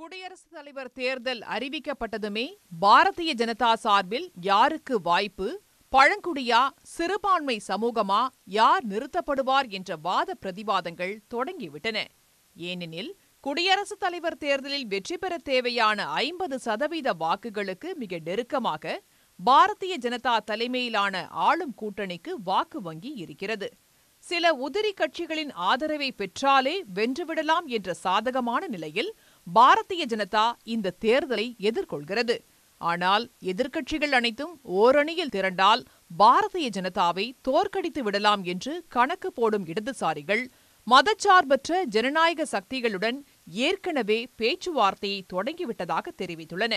குடியரசுத் தலைவர் தேர்தல் அறிவிக்கப்பட்டதுமே பாரதிய ஜனதா சார்பில் யாருக்கு வாய்ப்பு பழங்குடியா சிறுபான்மை சமூகமா யார் நிறுத்தப்படுவார் என்ற வாத பிரதிவாதங்கள் தொடங்கிவிட்டன ஏனெனில் குடியரசுத் தலைவர் தேர்தலில் வெற்றி பெற தேவையான ஐம்பது சதவீத வாக்குகளுக்கு மிக நெருக்கமாக பாரதிய ஜனதா தலைமையிலான ஆளும் கூட்டணிக்கு வாக்கு வங்கி இருக்கிறது சில உதிரி கட்சிகளின் ஆதரவை பெற்றாலே வென்றுவிடலாம் என்ற சாதகமான நிலையில் பாரதிய ஜனதா இந்த தேர்தலை எதிர்கொள்கிறது ஆனால் எதிர்க்கட்சிகள் அனைத்தும் ஓரணியில் திரண்டால் பாரதிய ஜனதாவை தோற்கடித்து விடலாம் என்று கணக்கு போடும் இடதுசாரிகள் மதச்சார்பற்ற ஜனநாயக சக்திகளுடன் ஏற்கனவே பேச்சுவார்த்தையை தொடங்கிவிட்டதாக தெரிவித்துள்ளன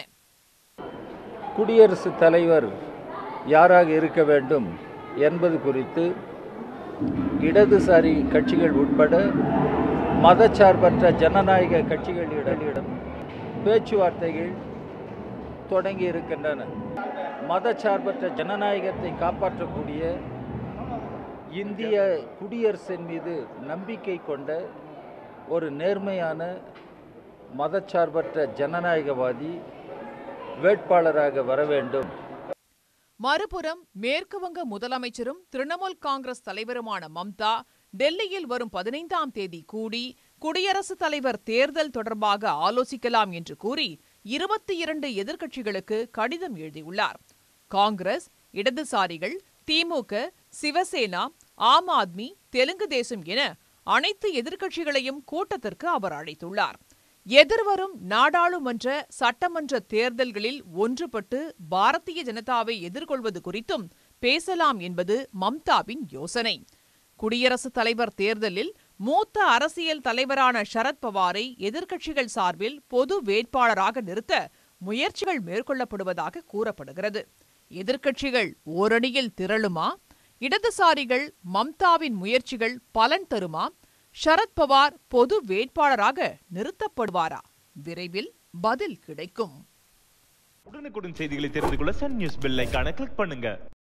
குடியரசுத் தலைவர் யாராக இருக்க வேண்டும் என்பது குறித்து இடதுசாரி கட்சிகள் உட்பட மதச்சார்பற்ற ஜனநாயக கட்சிகளிடம் பேச்சுவார்த்தைகள் தொடங்கி இருக்கின்றன மதச்சார்பற்ற ஜனநாயகத்தை காப்பாற்றக்கூடிய இந்திய குடியரசின் மீது நம்பிக்கை கொண்ட ஒரு நேர்மையான மதச்சார்பற்ற ஜனநாயகவாதி வேட்பாளராக வர வேண்டும் மறுபுறம் மேற்குவங்க முதலமைச்சரும் திரிணாமுல் காங்கிரஸ் தலைவருமான மம்தா டெல்லியில் வரும் பதினைந்தாம் தேதி கூடி குடியரசுத் தலைவர் தேர்தல் தொடர்பாக ஆலோசிக்கலாம் என்று கூறி இருபத்தி இரண்டு எதிர்க்கட்சிகளுக்கு கடிதம் எழுதியுள்ளார் காங்கிரஸ் இடதுசாரிகள் திமுக சிவசேனா ஆம் ஆத்மி தெலுங்கு தேசம் என அனைத்து எதிர்க்கட்சிகளையும் கூட்டத்திற்கு அவர் அழைத்துள்ளார் எதிர்வரும் நாடாளுமன்ற சட்டமன்ற தேர்தல்களில் ஒன்றுபட்டு பாரதிய ஜனதாவை எதிர்கொள்வது குறித்தும் பேசலாம் என்பது மம்தாவின் யோசனை குடியரசுத் தலைவர் தேர்தலில் மூத்த அரசியல் தலைவரான சரத்பவாரை எதிர்க்கட்சிகள் சார்பில் பொது வேட்பாளராக நிறுத்த முயற்சிகள் மேற்கொள்ளப்படுவதாக கூறப்படுகிறது எதிர்க்கட்சிகள் ஓரணியில் திரளுமா இடதுசாரிகள் மம்தாவின் முயற்சிகள் பலன் தருமா சரத்பவார் பொது வேட்பாளராக நிறுத்தப்படுவாரா விரைவில் பதில் கிடைக்கும் உடனுக்குடன் செய்திகளை தெரிந்து கொள்ள சன் நியூஸ் பெல் ஐகானை கிளிக் பண்ணுங்க